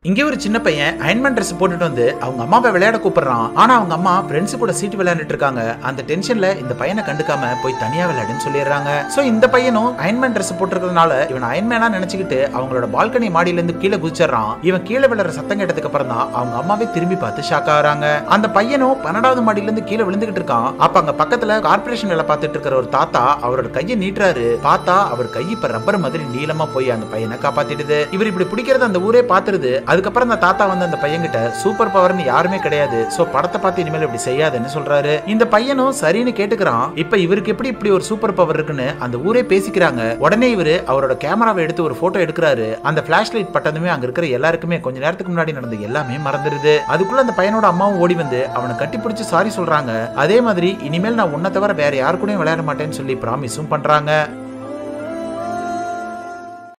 இங்கே ஒரு சின்ன பையன் அயன்மேன் ட்ரெஸ் போட்டுட்டு வந்து அவங்க அம்மாவை விளையாட கூப்பிடுறான் ஆனா அவங்க அம்மா ஃப்ரெண்ட்ஸ் கூட சீட்டு விளையாண்டுட்டு இருக்காங்க அந்த டென்ஷன்ல இந்த பையனை கண்டுக்காம போய் தனியா விளையாடுன்னு சொல்லிடுறாங்க சோ இந்த பையனும் அயன்மேன் ட்ரெஸ் போட்டிருக்கிறதுனால இவன் அயன்மேனா நினைச்சுக்கிட்டு அவங்களோட பால்கனி மாடியில இருந்து கீழே குதிச்சிடுறான் இவன் கீழே விழுற சத்தம் கேட்டதுக்கு அப்புறம் தான் அவங்க அம்மாவே திரும்பி பார்த்து ஷாக் ஆகுறாங்க அந்த பையனும் பன்னெண்டாவது மாடியில இருந்து கீழே விழுந்துகிட்டு இருக்கான் அப்ப அங்க பக்கத்துல கார்பரேஷன் வேலை பார்த்துட்டு இருக்கிற ஒரு தாத்தா அவரோட கையை நீட்டுறாரு பார்த்தா அவர் கை இப்ப ரப்பர் மாதிரி நீளமா போய் அந்த பையனை காப்பாத்திடுது இவர் இப்படி பிடிக்கிறது அந்த ஊரே பாத்துருது அதுக்கப்புறம் அந்த தாத்தா வந்து அந்த பையன்கிட்ட சூப்பர் பவர்னு யாருமே கிடையாது சோ படத்தை பார்த்து இனிமேல் இப்படி செய்யாதுன்னு சொல்றாரு இந்த பையனும் சரின்னு கேட்டுக்கிறான் இப்ப இவருக்கு எப்படி இப்படி ஒரு சூப்பர் பவர் இருக்குன்னு அந்த ஊரே பேசிக்கிறாங்க உடனே இவரு அவரோட கேமராவை எடுத்து ஒரு போட்டோ எடுக்கிறாரு அந்த பிளாஷ் லைட் பட்டதுமே அங்க இருக்கிற எல்லாருக்குமே கொஞ்ச நேரத்துக்கு முன்னாடி நடந்த எல்லாமே மறந்துருது அதுக்குள்ள அந்த பையனோட அம்மாவும் ஓடி வந்து அவனை கட்டி பிடிச்சு சாரி சொல்றாங்க அதே மாதிரி இனிமேல் நான் உன்னை தவிர வேற யாரு கூடயும் விளையாட மாட்டேன்னு சொல்லி ப்ராமிஸும் பண்றாங்க